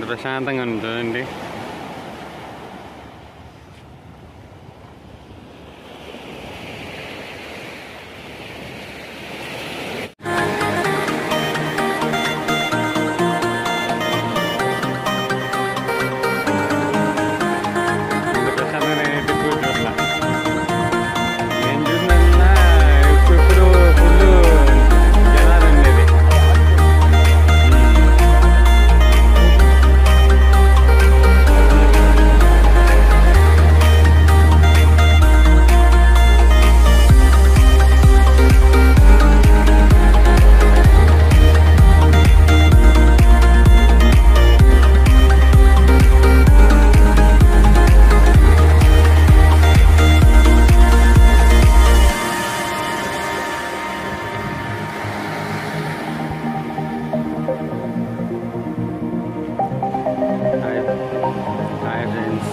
ప్రశాంతంగా ఉంది చూడండి ఇంత ప్రశాంతంగా నేనైతే ఎప్పుడు చూడలా నేను చూసినా ఇప్పుడు ఫుల్ జనాలు ఉండేది hi hi friends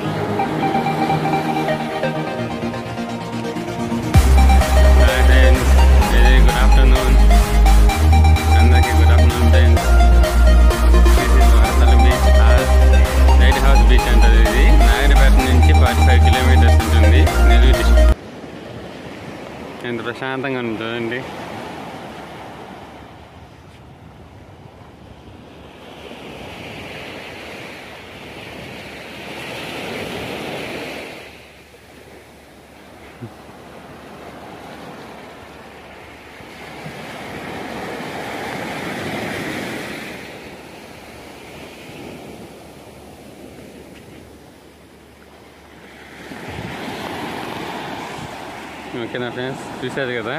hi friends very good afternoon అందరికీ good afternoon friends this is వరసల బీచ్ లైట్ హౌస్ బీచ్ అంటారు ఇది నాగరిపేట నుంచి ఫార్టీ ఫైవ్ కిలోమీటర్స్ ఉంటుంది నెల్లూరు డిస్ట్రిక్ట్ ఎంత ప్రశాంతంగా ఉంది చూడండి ఓకేనా ఫ్రెండ్స్ చూశారు కదా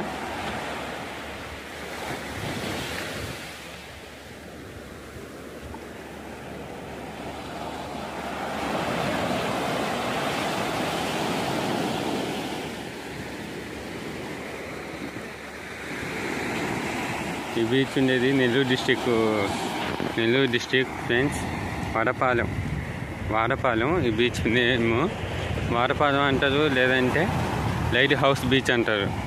ఈ బీచ్ ఉండేది Nellore district Nellore district friends Vadapalem Vadapalem ఈ బీచ్ నేమ్ వాడపాలెం అంటారు లేదంటే లైట్ హౌస్ బీచ్ అంటారు